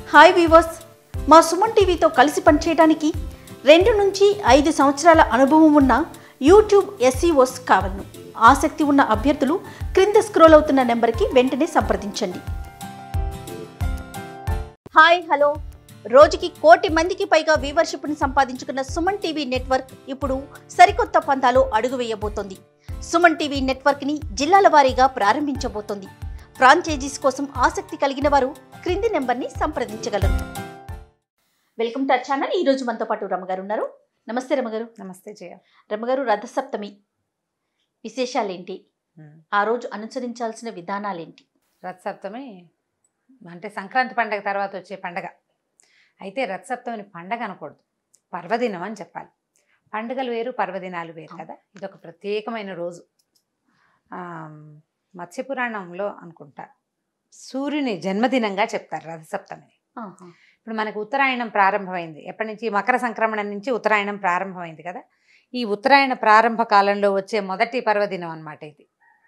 Hi weavers మా సుమన్ టీవీతో కలిసి పనిచేయడానికి రెండు నుంచి ఐదు సంవత్సరాల అనుభవం ఉన్న యూట్యూబ్ ఎస్ఈఓస్ కావలను ఆసక్తి ఉన్న అభ్యర్థులు క్రింద స్క్రోల్ అవుతున్న నెంబర్కి వెంటనే సంప్రదించండి హాయ్ హలో రోజుకి కోటి మందికి పైగా వ్యూవర్షిప్ను సంపాదించుకున్న సుమన్ టీవీ నెట్వర్క్ ఇప్పుడు సరికొత్త పంతాలో అడుగు వేయబోతోంది సుమన్ టీవీ నెట్వర్క్ని జిల్లాల వారీగా ప్రారంభించబోతోంది ఫ్రాంచైజీస్ కోసం ఆసక్తి కలిగిన వారు క్రింది నెంబర్ని సంప్రదించగలరు వెల్కమ్ టు అవర్ ఛానల్ ఈ రోజు మనతో పాటు రమగారు ఉన్నారు నమస్తే రమగారు నమస్తే జయ రమగారు రథసప్తమి విశేషాలేంటి ఆ రోజు అనుసరించాల్సిన విధానాలేంటి రథసప్తమి అంటే సంక్రాంతి పండగ తర్వాత వచ్చే పండగ అయితే రథసప్తమిని పండగ అనకూడదు పర్వదినం అని చెప్పాలి పండుగలు వేరు పర్వదినాలు వేరు కదా ఇది ఒక ప్రత్యేకమైన రోజు ఆ, మత్స్యపురాణంలో అనుకుంటా సూర్యుని జన్మదినంగా చెప్తారు రథసప్తమిని ఆహా. ఇప్పుడు మనకు ఉత్తరాయణం ప్రారంభమైంది ఎప్పటి నుంచి మకర సంక్రమణ నుంచి ఉత్తరాయణం ప్రారంభమైంది కదా ఈ ఉత్తరాయణ ప్రారంభ కాలంలో వచ్చే మొదటి పర్వదినం అన్నమాట ఇది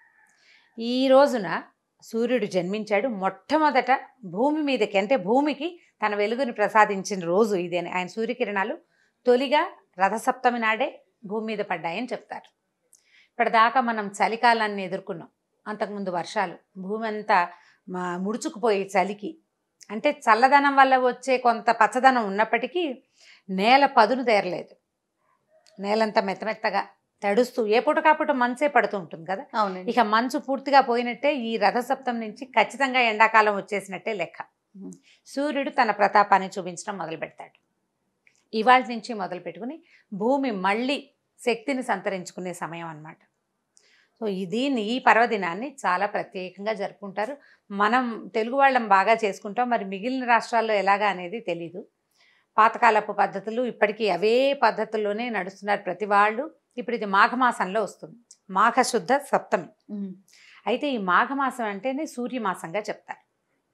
ఈ రోజున సూర్యుడు జన్మించాడు మొట్టమొదట భూమి మీదకి అంటే భూమికి తన వెలుగుని ప్రసాదించిన రోజు ఇదే ఆయన సూర్యకిరణాలు తొలిగా రథసప్తమి నాడే భూమి మీద పడ్డాయని చెప్తారు ఇప్పటిదాకా మనం చలికాలాన్ని ఎదుర్కొన్నాం అంతకుముందు వర్షాలు భూమి అంతా మా- ముడుచుకుపోయి చలికి అంటే చల్లదనం వల్ల వచ్చే కొంత పచ్చదనం ఉన్నప్పటికీ నేల పదును తేరలేదు నేలంతా మెత్తమెత్తగా తడుస్తూ ఏ పూట కాపూట మంచే పడుతూ ఉంటుంది కదా అవునండి ఇక మంచు పూర్తిగా పోయినట్టే ఈ రథసప్తం నుంచి ఖచ్చితంగా ఎండాకాలం వచ్చేసినట్టే లెక్క ఉమ్. సూర్యుడు తన ప్రతాపాన్ని చూపించడం మొదలు పెడతాడు ఇవాళ నుంచి మొదలు పెట్టుకుని భూమి మళ్ళీ శక్తిని సంతరించుకునే సమయం అన్నమాట సో ఈ దీన్ని ఈ పర్వదినాన్ని చాలా ప్రత్యేకంగా జరుపుకుంటారు మనం తెలుగు వాళ్ళం బాగా చేసుకుంటాం మరి మిగిలిన రాష్ట్రాల్లో ఎలాగా అనేది తెలీదు పాతకాలపు పద్ధతులు ఇప్పటికీ అవే పద్ధతుల్లోనే నడుస్తున్నారు ప్రతి వాళ్ళు ఇప్పుడు ఇది మాఘమాసంలో వస్తుంది మాఘశుద్ధ సప్తమి ఉమ్. అయితే ఈ మాఘమాసం అంటేనే సూర్యమాసంగా చెప్తారు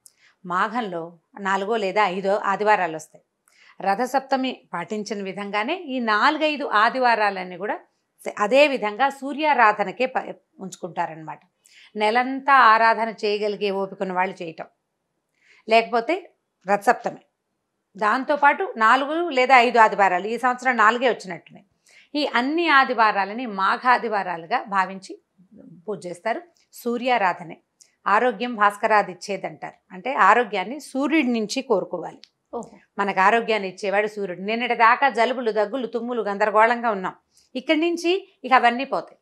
మాఘంలో నాలుగో లేదా ఐదో ఆదివారాలు వస్తాయి రథసప్తమి పాటించిన విధంగానే ఈ నాలుగైదు ఆదివారాలన్నీ కూడా స- అదే విధంగా సూర్యారాధనకే ప ఉంచుకుంటారనమాట నెలంతా ఆరాధన చేయగలిగే ఓపికన్న వాళ్ళు చేయటం లేకపోతే రథసప్తమి దాంతోపాటు నాలుగు లేదా ఐదు ఆదివారాలు ఈ సంవత్సరం నాలుగే వచ్చినట్టున్నాయి ఈ అన్ని ఆదివారాలని మాఘాదివారాలుగా భావించి పూజ చేస్తారు సూర్యారాధనే ఆరోగ్యం భాస్కరాది ఇచ్చేదంటారు అంటే ఆరోగ్యాన్ని సూర్యుడి నుంచి కోరుకోవాలి ఓహో మనకు ఆరోగ్యాన్ని ఇచ్చేవాడు సూర్యుడు నిన్నటి దాకా జలుబులు దగ్గులు తుమ్ములు గందరగోళంగా ఉన్నాం ఇక్కడి నుంచి ఇక అవన్నీ పోతాయి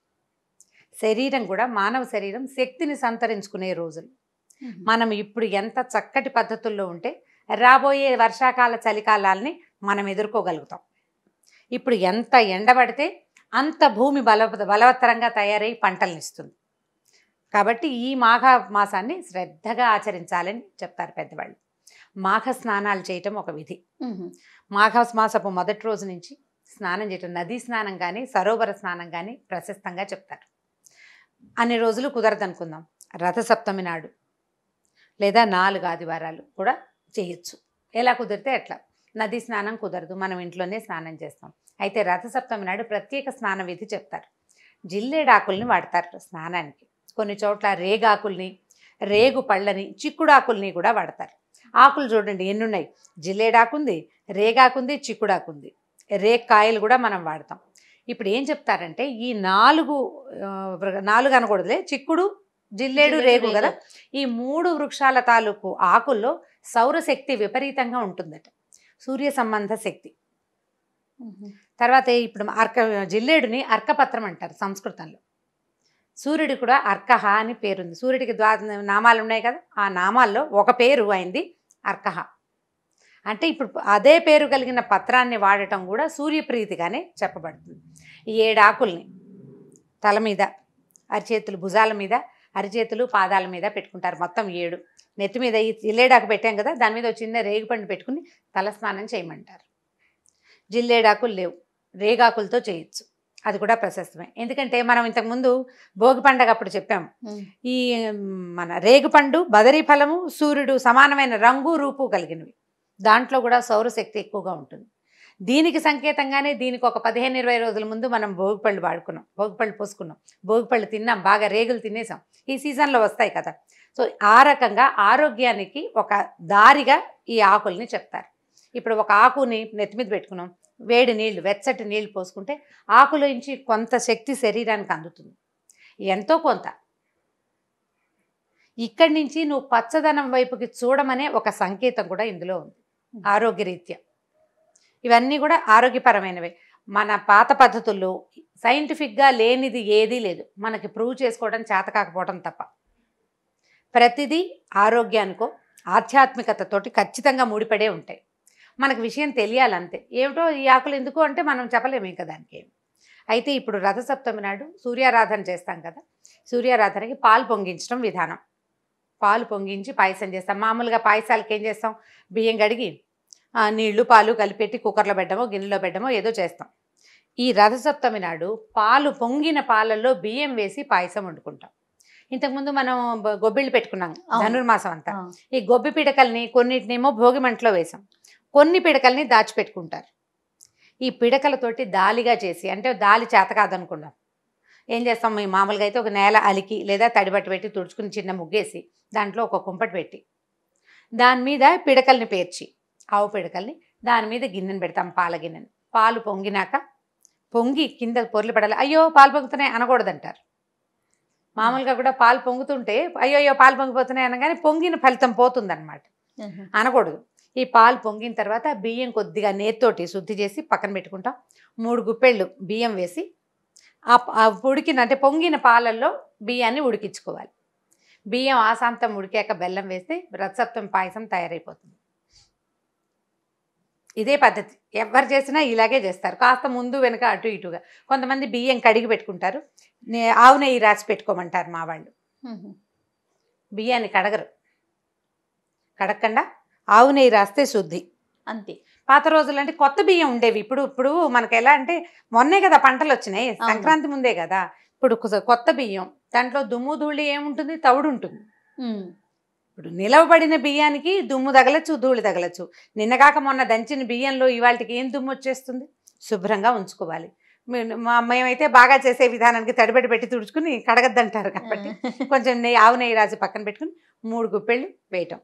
శరీరం కూడా మానవ శరీరం శక్తిని సంతరించుకునే రోజులు ఉమ్. మనం ఇప్పుడు ఎంత చక్కటి పద్ధతుల్లో ఉంటే రాబోయే వర్షాకాల చలికాలాల్ని మనం ఎదుర్కోగలుగుతాం ఇప్పుడు ఎంత ఎండబడితే అంత భూమి బల బలవత్తరంగా తయారై పంటలను ఇస్తుంది కాబట్టి ఈ మాఘ మాసాన్ని శ్రద్ధగా ఆచరించాలని చెప్తారు పెద్దవాళ్ళు మాఘ స్నానాలు చేయటం ఒక విధి ఉమ్. మాఘ మాసపు మొదటి రోజు నుంచి స్నానం చేయటం నదీ స్నానం కానీ సరోవర స్నానం కానీ ప్రశస్తంగా చెప్తారు అన్ని రోజులు కుదరదనుకుందాం రథసప్తమి నాడు లేదా నాలుగు ఆదివారాలు కూడా చేయొచ్చు ఎలా కుదిరితే అట్లా నదీ స్నానం కుదరదు మనం ఇంట్లోనే స్నానం చేస్తాం అయితే రథసప్తమి నాడు ప్రత్యేక స్నాన విధి చెప్తారు జిల్లేడాకుల్ని వాడతారు స్నానానికి కొన్ని చోట్ల రేగాకుల్ని రేగు పళ్ళని చిక్కుడాకుల్ని కూడా వాడతారు ఆకులు చూడండి ఎన్ని ఉన్నాయి జిల్లేడాకుంది రేగాకుంది చిక్కుడాకుంది రేక్కాయలు కూడా మనం వాడతాం ఇప్పుడు ఏం చెప్తారంటే ఈ నాలుగు ఆ, వృ- నాలుగు అనకూడదులే చిక్కుడు జిల్లేడు రేగు కదా ఈ మూడు వృక్షాల తాలూకు ఆకుల్లో సౌరశక్తి విపరీతంగా ఉంటుందట సూర్య సంబంధ శక్తి ఉమ్. తర్వాత ఇప్పుడు అర్క జిల్లేడుని అర్కపత్రం అంటారు సంస్కృతంలో సూర్యుడి కూడా అర్కహ అని పేరుంది సూర్యుడికి ద్వా నామాలు ఉన్నాయి కదా ఆ నామాల్లో ఒక పేరు అయింది అర్కహ అంటే ఇప్పుడు అదే పేరు కలిగిన పత్రాన్ని వాడటం కూడా సూర్యప్రీతిగానే చెప్పబడుతుంది ఈ ఏడు ఆకుల్ని తల మీద అరిచేతులు భుజాల మీద అరిచేతులు పాదాల మీద పెట్టుకుంటారు మొత్తం ఏడు నెత్తి మీద ఈ జిల్లేడాకు పెట్టాం కదా దాని మీద ఒక చిన్న రేగుపండు పెట్టుకుని తలస్నానం చేయమంటారు జిల్లేడాకులు లేవు రేగాకులతో చేయొచ్చు అది కూడా ప్రశస్తమే ఎందుకంటే మనం ఇంతకుముందు భోగి పండగ అప్పుడు చెప్పాము ఉమ్. ఈ మ్, మన రేగుపండు బదరీ ఫలము సూర్యుడు సమానమైన రంగు రూపు కలిగినవి దాంట్లో కూడా సౌరశక్తి ఎక్కువగా ఉంటుంది దీనికి సంకేతంగానే దీనికి ఒక పదిహేను ఇరవై రోజుల ముందు మనం భోగిపళ్ళు వాడుకున్నాం భోగిపళ్ళు పోసుకున్నాం భోగిపళ్ళు తిన్నాం బాగా రేగులు తినేసాం ఈ సీజన్లో వస్తాయి కదా సో ఆ రకంగా ఆరోగ్యానికి ఒక దారిగా ఈ ఆకుల్ని చెప్తారు ఇప్పుడు ఒక ఆకుని నెత్తి మీద పెట్టుకున్నాం వేడి నీళ్లు వెచ్చటి నీళ్లు పోసుకుంటే ఆకులోంచి కొంత శక్తి శరీరానికి అందుతుంది ఎంతో కొంత ఇక్కడి నుంచి నువ్వు పచ్చదనం వైపుకి చూడమనే ఒక సంకేతం కూడా ఇందులో ఉంది ఆరోగ్యరీత్యా ఇవన్నీ కూడా ఆరోగ్యపరమైనవే మన పాత పద్ధతుల్లో సైంటిఫిక్గా లేనిది ఏదీ లేదు మనకి ప్రూవ్ చేసుకోవడం చేత కాకపోవడం తప్ప ప్రతిదీ ఆరోగ్యానికో ఆధ్యాత్మికతతోటి ఖచ్చితంగా ముడిపడే ఉంటాయి మనకు విషయం తెలియాలంతే ఏమిటో ఈ ఆకులు ఎందుకు అంటే మనం చెప్పలేము ఇంకా దానికి ఏమి అయితే ఇప్పుడు రథసప్తమి నాడు సూర్యారాధన చేస్తాం కదా సూర్యారాధనకి పాలు పొంగించడం విధానం పాలు పొంగించి పాయసం చేస్తాం మామూలుగా పాయసాలకి ఏం చేస్తాం బియ్యం కడిగి ఆ, నీళ్లు పాలు కలిపెట్టి కుక్కర్లో పెట్టడమో గిన్నెలో పెట్టడమో ఏదో చేస్తాం ఈ రథసప్తమి నాడు పాలు పొంగిన పాలల్లో బియ్యం వేసి పాయసం వండుకుంటాం ఇంతకుముందు మనం బ- గొబ్బిళ్ళు పెట్టుకున్నాం అవును. ధనుర్మాసం అంతా ఆ, ఈ గొబ్బి పిడకల్ని కొన్నిటినేమో భోగి మంటలో వేసాం కొన్ని పిడకల్ని దాచిపెట్టుకుంటారు ఈ పిడకలతోటి దాలిగా చేసి అంటే దాలి చేత కాదనుకున్నాం ఏం చేస్తాం ఈ మామూలుగా అయితే ఒక నేల అలికి లేదా తడిబట్ట పెట్టి తుడుచుకుని చిన్న ముగ్గేసి దాంట్లో ఒక కుంపటి పెట్టి దాని మీద పిడకల్ని పేర్చి ఆవు పిడకల్ని దాని మీద గిన్నెను పెడతాం పాల గిన్నెని పాలు పొంగినాక పొంగి కింద పొర్లు పడాలి అయ్యో పాలు పొంగుతున్నాయి అనకూడదంటారు మామూలుగా కూడా పాలు పొంగుతుంటే అయ్యో అయ్యో పాలు పొంగిపోతున్నాయి అనగానే పొంగిన ఫలితం పోతుందన్నమాట ఉహు. అనకూడదు ఈ పాలు పొంగిన తర్వాత బియ్యం కొద్దిగా నేత్తోటి శుద్ధి చేసి పక్కన పెట్టుకుంటాం మూడు గుప్పెళ్ళు బియ్యం వేసి ఆ ప- ఆ ఉడికిన అంటే పొంగిన పాలల్లో బియ్యాన్ని ఉడికించుకోవాలి బియ్యం ఆసాంతం ఉడికాక బెల్లం వేస్తే రథసప్తం పాయసం తయారైపోతుంది ఇదే పద్ధతి ఎవరు చేసినా ఇలాగే చేస్తారు కాస్త ముందు వెనుక అటు ఇటుగా కొంతమంది బియ్యం కడిగి పెట్టుకుంటారు నే- ఆవు నెయ్యి రాసి పెట్టుకోమంటారు మా వాళ్ళు ఉహు. బియ్యాన్ని కడగరు కడగకుండా ఆవు నెయ్యి రాస్తే శుద్ధి అంతే పాత రోజులు అంటే కొత్త బియ్యం ఉండేవి ఇప్పుడు ఇప్పుడు మనకి ఎలా అంటే మొన్నే కదా పంటలు వచ్చినాయి సంక్రాంతి ముందే కదా ఇప్పుడు కొ- కొత్త బియ్యం దాంట్లో దుమ్ము ధూళి ఏముంటుంది తవుడు ఉంటుంది ఉమ్. ఇప్పుడు నిలవబడిన బియ్యానికి దుమ్ము తగలచ్చు ధూళి తగలచ్చు నిన్నగాక మొన్న దంచిన బియ్యంలో ఇవాళకి ఏం దుమ్ము వచ్చేస్తుంది శుభ్రంగా ఉంచుకోవాలి మే- మా మేమైతే బాగా చేసే విధానానికి తడిబడి పెట్టి తుడుచుకుని కడగద్దంటారు కాబట్టి కొంచెం నెయ్యి ఆవు నెయ్యి రాసి పక్కన పెట్టుకుని మూడు గుప్పెళ్ళు వేయటం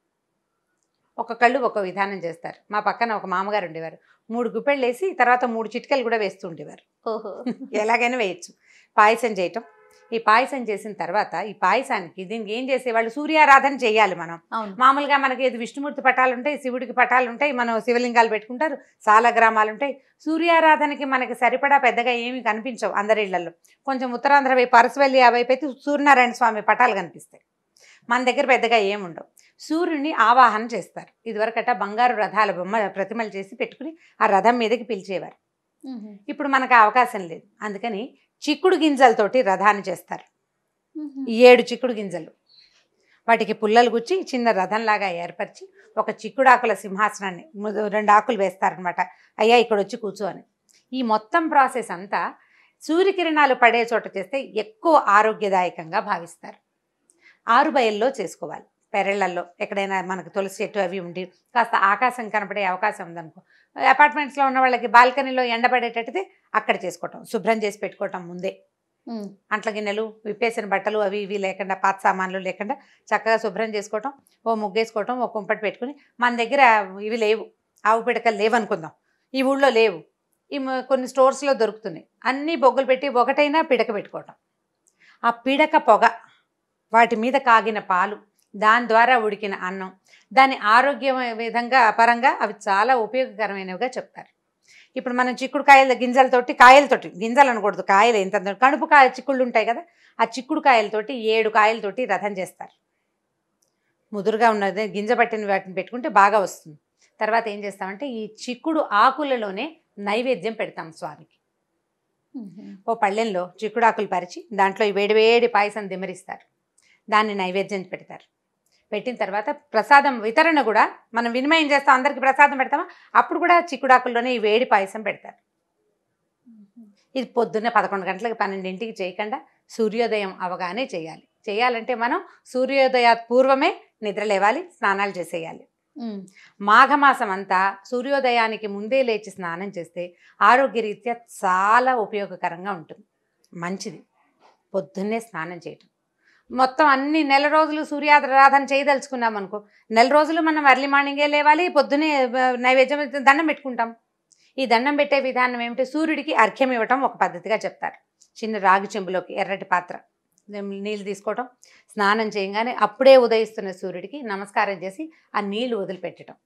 ఒక కళ్ళు ఒక విధానం చేస్తారు మా పక్కన ఒక మామగారు ఉండేవారు మూడు గుప్పెళ్ళు వేసి తర్వాత మూడు చిటికలు కూడా వేస్తూ ఉండేవారు ఓహో ఎలాగైనా వేయచ్చు పాయసం చేయటం ఈ పాయసం చేసిన తర్వాత ఈ పాయసానికి దీనికి ఏం చేసేవాళ్ళు సూర్యారాధన చేయాలి మనం అవును మామూలుగా మనకి ఏది విష్ణుమూర్తి పటాలు ఉంటాయి శివుడికి పటాలు ఉంటాయి మనం శివలింగాలు పెట్టుకుంటారు చాలా గ్రామాలు ఉంటాయి సూర్యారాధనకి మనకి సరిపడా పెద్దగా ఏమీ కనిపించవు అందరి ఇళ్లలో కొంచెం ఉత్తరాంధ్ర వైపు పరసవల్లి ఆ వైపు అయితే సూర్యనారాయణ స్వామి పటాలు కనిపిస్తాయి మన దగ్గర పెద్దగా ఏముండవు సూర్యుడిని ఆవాహన చేస్తారు ఇదివరకట బంగారు రథాల బొమ్మ ప్రతిమలు చేసి పెట్టుకుని ఆ రథం మీదకి పిలిచేవారు ఉహు. ఇప్పుడు మనకు ఆ అవకాశం లేదు అందుకని చిక్కుడు గింజలతోటి రథాన్ని చేస్తారు ఉహు. ఈ ఏడు చిక్కుడు గింజలు వాటికి పుల్లలు గుచ్చి చిన్న రథంలాగా ఏర్పరిచి ఒక చిక్కుడాకుల సింహాసనాన్ని ము- రెండు ఆకులు వేస్తారనమాట అయ్యా ఇక్కడ వచ్చి కూర్చో అని ఈ మొత్తం ప్రాసెస్ అంతా సూర్యకిరణాలు పడే చోట చేస్తే ఎక్కువ ఆరోగ్యదాయకంగా భావిస్తారు ఆరు బయల్లో చేసుకోవాలి పెరళ్ళల్లో ఎక్కడైనా మనకు తులసి చెట్టు అవి ఉండి కాస్త ఆకాశం కనపడే అవకాశం ఉందనుకో అపార్ట్మెంట్స్లో ఉన్న వాళ్ళకి బాల్కనీలో ఎండబడేటట్టుతే అక్కడ చేసుకోవటం శుభ్రం చేసి పెట్టుకోవటం ముందే ఉమ్. అంట్ల గిన్నెలు విప్పేసిన బట్టలు అవి ఇవి లేకుండా పాత సామాన్లు లేకుండా చక్కగా శుభ్రం చేసుకోవటం ఓ ముగ్గేసుకోవటం ఓ కుంపటి పెట్టుకుని మన దగ్గర ఇవి లేవు ఆవు పిడకలు లేవనుకుందాం ఈ ఊళ్ళో లేవు ఈ మ- కొన్ని స్టోర్స్లో దొరుకుతున్నాయి అన్నీ బొగ్గులు పెట్టి ఒకటైనా పిడక పెట్టుకోవటం ఆ పిడక పొగ వాటి మీద కాగిన పాలు దాని ద్వారా ఉడికిన అన్నం దాని ఆరోగ్య విధంగా పరంగా అవి చాలా ఉపయోగకరమైనవిగా చెప్తారు ఇప్పుడు మనం చిక్కుడు కాయల గింజలతోటి కాయలతోటి గింజలు అనకూడదు కాయలు ఎంత కడుపు కాయ చిక్కుళ్ళు ఉంటాయి కదా ఆ చిక్కుడు కాయలతోటి ఏడు కాయలతోటి రథం చేస్తారు ముదురుగా ఉన్నది గింజ పట్టిన వాటిని పెట్టుకుంటే బాగా వస్తుంది తర్వాత ఏం చేస్తామంటే ఈ చిక్కుడు ఆకులలోనే నైవేద్యం పెడతాం స్వామికి ఉహు. ఓ పళ్ళెంలో చిక్కుడాకులు పరిచి దాంట్లో ఈ వేడి వేడి పాయసం దిమరిస్తారు దాన్ని నైవేద్యం పెడతారు పెట్టిన తర్వాత ప్రసాదం వితరణ కూడా మనం వినిమయం చేస్తాం అందరికి ప్రసాదం పెడతామా అప్పుడు కూడా చిక్కుడాకుల్లోనే ఈ వేడి పాయసం పెడతారు ఇది పొద్దున్నే పదకొండు గంటలకు పన్నెండింటికి చేయకుండా సూర్యోదయం అవగానే చేయాలి చేయాలంటే మనం సూర్యోదయ పూర్వమే నిద్ర లేవాలి స్నానాలు చేసేయాలి ఉమ్. మాఘమాసం అంతా సూర్యోదయానికి ముందే లేచి స్నానం చేస్తే ఆరోగ్యరీత్యా చాలా ఉపయోగకరంగా ఉంటుంది మంచిది పొద్దున్నే స్నానం చేయటం మొత్తం అన్ని నెల రోజులు సూర్యారాధన చేయదలుచుకున్నాం అనుకో నెల రోజులు మనం ఎర్లీ మార్నింగే లేవాలి పొద్దునే ఆ, నైవేద్యం దండం పెట్టుకుంటాం ఈ దండం పెట్టే విధానం ఏమిటి సూర్యుడికి అర్ఘ్యం ఇవ్వటం ఒక పద్ధతిగా చెప్తారు చిన్న రాగి చెంబులోకి ఎర్రటి పాత్ర నీళ్ళు తీసుకోవటం స్నానం చేయగానే అప్పుడే ఉదయిస్తున్న సూర్యుడికి నమస్కారం చేసి ఆ నీళ్లు వదిలిపెట్టడం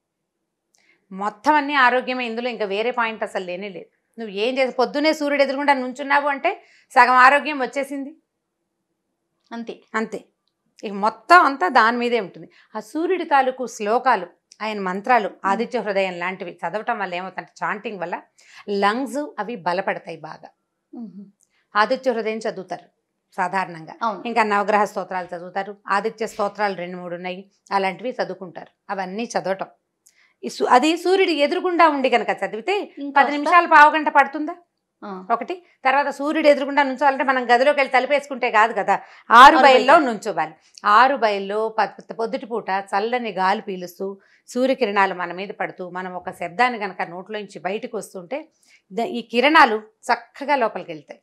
మొత్తం అన్ని ఆరోగ్యమే ఇందులో ఇంకా వేరే పాయింట్ అసలు లేనే లేదు నువ్వు ఏం చేసి పొద్దునే సూర్యుడు ఎదురుగుండా నుంచున్నావు అంటే సగం ఆరోగ్యం వచ్చేసింది అంతే అంతే ఇక మొత్తం అంతా దాని మీదే ఉంటుంది ఆ సూర్యుడి తాలూకు శ్లోకాలు ఆయన మంత్రాలు ఆదిత్య హృదయం లాంటివి చదవటం వల్ల ఏమవుతుందంటే చాంటింగ్ వల్ల లంగ్స్ అవి బలపడతాయి బాగా ఆదిత్య హృదయం చదువుతారు సాధారణంగా అవును ఇంకా నవగ్రహ స్తోత్రాలు చదువుతారు ఆదిత్య స్తోత్రాలు రెండు మూడు ఉన్నాయి అలాంటివి చదువుకుంటారు అవన్నీ చదవటం ఈ సు- అది సూర్యుడి ఎదురుగుండా ఉండి కనుక చదివితే ఇంకా పది నిమిషాలు పావు గంట పడుతుందా ఆ, ఒకటి తర్వాత సూర్యుడు ఎదురుగుండా నుంచోవాలంటే మనం గదిలోకి వెళ్ళి తలిపేసుకుంటే కాదు కదా ఆరు ఆరు బయల్లో బయట. నుంచోవాలి ఆరు బయల్లో ప- పొద్దుటి పూట చల్లని గాలి పీలుస్తూ సూర్యకిరణాలు మన మీద పడుతూ మనం ఒక శబ్దాన్ని కనుక నోట్లోంచి బయటకు వస్తుంటే ద- ఈ కిరణాలు చక్కగా లోపలికి వెళ్తాయి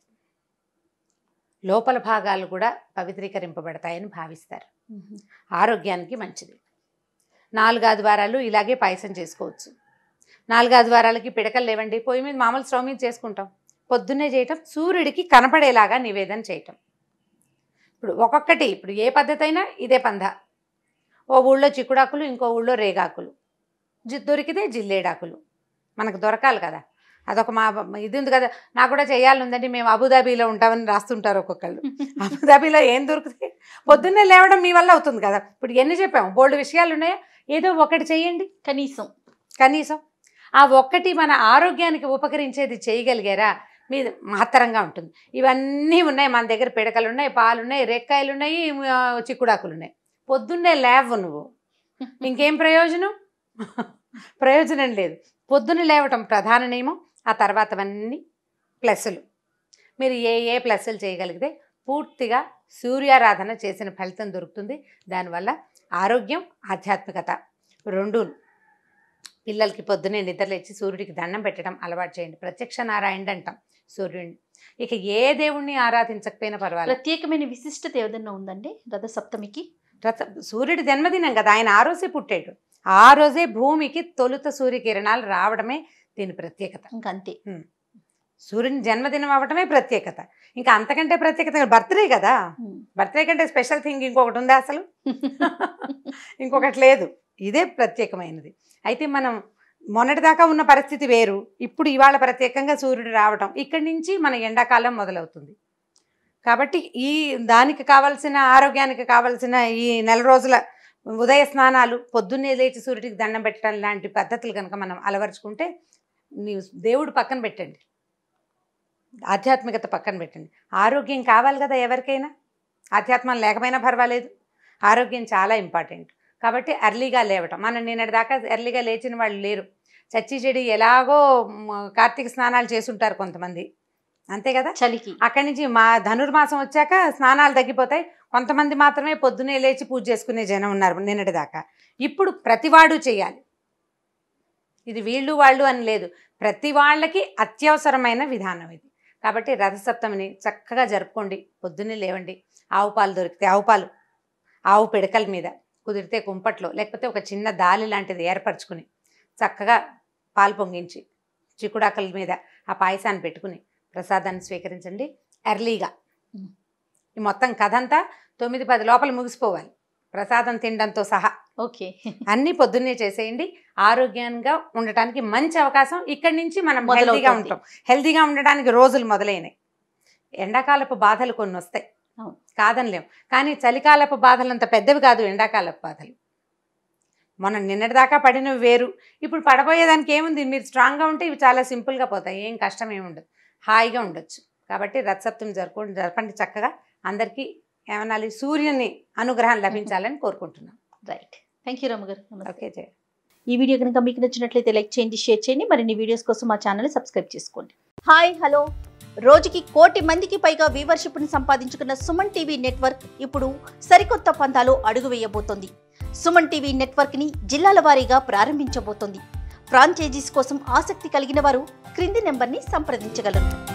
లోపల భాగాలు కూడా పవిత్రీకరింపబడతాయని భావిస్తారు ఉహు. ఆరోగ్యానికి మంచిది నాలుగు ఆదివారాలు ఇలాగే పాయసం చేసుకోవచ్చు నాలుగు ఆదివారాలకి పిడకలు లేవండి పొయ్యి మీద మామూలు స్టవ్ మీద చేసుకుంటాం పొద్దున్నే చేయటం సూర్యుడికి కనపడేలాగా నివేదన చేయటం ఇప్పుడు ఒక్కొక్కటి ఇప్పుడు ఏ పద్ధతి అయినా ఇదే పంద ఓ ఊళ్ళో చిక్కుడాకులు ఇంకో ఊళ్ళో రేగాకులు జి దొరికితే జిల్లేడాకులు మనకు దొరకాలి కదా అదొక మా ఇది ఉంది కదా నాకు కూడా చేయాలి ఉందండి మేము అబుదాబీలో ఉంటామని రాస్తుంటారు ఒక్కొక్కళ్ళు అబుదాబీలో ఏం దొరుకుతాయి పొద్దున్నే లేవడం మీ వల్ల అవుతుంది కదా ఇప్పుడు ఎన్ని చెప్పాము బోల్డ్ విషయాలు ఉన్నాయా ఏదో ఒకటి చేయండి కనీసం కనీసం ఆ ఒక్కటి మన ఆరోగ్యానికి ఉపకరించేది చేయగలిగారా మీది మహత్తరంగా ఉంటుంది ఇవన్నీ ఉన్నాయి మన దగ్గర పిడకలు ఉన్నాయి పాలు ఉన్నాయి రెక్కాయలు ఉన్నాయి ఆ, చిక్కుడాకులు ఉన్నాయి పొద్దున్నే లేవు నువ్వు ఇంకేం ప్రయోజనం ప్రయోజనం లేదు పొద్దున్న లేవటం ప్రధాన నియమం ఆ తర్వాతవన్నీ ప్లస్సులు మీరు ఏ ఏ ప్లస్సులు చేయగలిగితే పూర్తిగా సూర్యారాధన చేసిన ఫలితం దొరుకుతుంది దానివల్ల ఆరోగ్యం ఆధ్యాత్మికత రెండు పిల్లలకి పొద్దునే నిద్రలేచి సూర్యుడికి దండం పెట్టడం అలవాటు చేయండి ప్రత్యక్ష నారాయణ అంటాం సూర్యుడిని ఇక ఏ దేవుణ్ణి ఆరాధించకపోయినా పర్వాలేదు ప్రత్యేకమైన విశిష్టత ఏదైనా ఉందండి రథ సప్తమికి రథ సూర్యుడి జన్మదినం కదా ఆయన ఆ రోజే పుట్టాడు ఆ రోజే భూమికి తొలుత సూర్యకిరణాలు రావడమే దీని ప్రత్యేకత ఇంకా అంతే సూర్యుని జన్మదినం అవ్వటమే ప్రత్యేకత ఇంకా అంతకంటే ప్రత్యేకత బర్త్డే కదా ఉమ్. బర్త్డే కంటే స్పెషల్ థింగ్ ఇంకొకటి ఉందా అసలు ఇంకొకటి లేదు ఇదే ప్రత్యేకమైనది అయితే మనం మొన్నటిదాకా ఉన్న పరిస్థితి వేరు ఇప్పుడు ఇవాళ ప్రత్యేకంగా సూర్యుడు రావటం ఇక్కడి నుంచి మన ఎండాకాలం మొదలవుతుంది కాబట్టి ఈ దానికి కావలసిన ఆరోగ్యానికి కావలసిన ఈ నెల రోజుల ఉదయ స్నానాలు పొద్దున్నే లేచి సూర్యుడికి దండం పెట్టడం లాంటి పద్ధతులు కనుక మనం అలవరుచుకుంటే నీవు దేవుడు పక్కన పెట్టండి ఆధ్యాత్మికత పక్కన పెట్టండి ఆరోగ్యం కావాలి కదా ఎవరికైనా ఆధ్యాత్మం లేకపోయినా పర్వాలేదు ఆరోగ్యం చాలా ఇంపార్టెంట్ కాబట్టి ఎర్లీగా లేవటం మనం నిన్నటి దాకా ఎర్లీగా లేచిన వాళ్ళు లేరు చచ్చి చెడి ఎలాగో మ, కార్తీక స్నానాలు చేసుంటారు కొంతమంది అంతే కదా చలికి అక్కడి నుంచి మా ధనుర్మాసం వచ్చాక స్నానాలు తగ్గిపోతాయి కొంతమంది మాత్రమే పొద్దునే లేచి పూజ చేసుకునే జనం ఉన్నారు నిన్నటి దాకా ఇప్పుడు ప్రతివాడు చేయాలి ఇది వీళ్ళు వాళ్ళు అని లేదు ప్రతి వాళ్ళకి అత్యవసరమైన విధానం ఇది కాబట్టి రథసప్తమిని చక్కగా జరుపుకోండి పొద్దున్నే లేవండి ఆవు పాలు దొరికితే ఆవు పాలు ఆవు పిడకల మీద కుదిరితే కుంపట్లో లేకపోతే ఒక చిన్న దాలి లాంటిది ఏర్పరచుకుని చక్కగా పాలు పొంగించి చిక్కుడాకల మీద ఆ పాయసాన్ని పెట్టుకుని ప్రసాదాన్ని స్వీకరించండి ఎర్లీగా మ్. ఈ మొత్తం కథ అంతా తొమ్మిది పది లోపల ముగిసిపోవాలి ప్రసాదం తినడంతో సహా ఓకే అన్నీ పొద్దున్నే చేసేయండి ఆరోగ్యంగా ఉండటానికి మంచి అవకాశం ఇక్కడి నుంచి మనం మొదలవుతుంది. హెల్తీగా ఉంటాం హెల్తీగా ఉండడానికి రోజులు మొదలైనాయి ఎండాకాలపు బాధలు కొన్ని వస్తాయి అవును. కాదనిలేం కానీ చలికాలపు బాధలు అంత పెద్దవి కాదు ఎండాకాలపు బాధలు మొన్న నిన్నటిదాకా పడినవి వేరు ఇప్పుడు పడబోయేదానికి ఏముంది మీరు స్ట్రాంగ్గా ఉంటే ఇవి చాలా సింపుల్గా పోతాయి ఏం కష్టం ఏమి ఉండదు హాయిగా ఉండొచ్చు కాబట్టి రథసప్తమి జరుపుకోండి జరపండి చక్కగా అందరికీ ఏమనాలి సూర్యుని అనుగ్రహం లభించాలని కోరుకుంటున్నాం రైట్ థ్యాంక్ యూ రమ్మ గారు నమస్తే. ఓకే జయ ఈ వీడియో కనుక మీకు నచ్చినట్లయితే లైక్ చేయండి షేర్ చేయండి మరిన్ని వీడియోస్ కోసం మా ఛానల్ సబ్స్క్రైబ్ చేసుకోండి హాయ్ హలో రోజుకి కోటి మందికి పైగా వ్యూవర్షిప్ని సంపాదించుకున్న సుమన్ టీవీ నెట్వర్క్ ఇప్పుడు సరికొత్త పంతాలో అడుగు వేయబోతోంది సుమన్ టీవీ నెట్వర్క్ని జిల్లాల వారీగా ప్రారంభించబోతోంది ఫ్రాంచైజీస్ కోసం ఆసక్తి కలిగిన వారు క్రింది నెంబర్ని సంప్రదించగలరు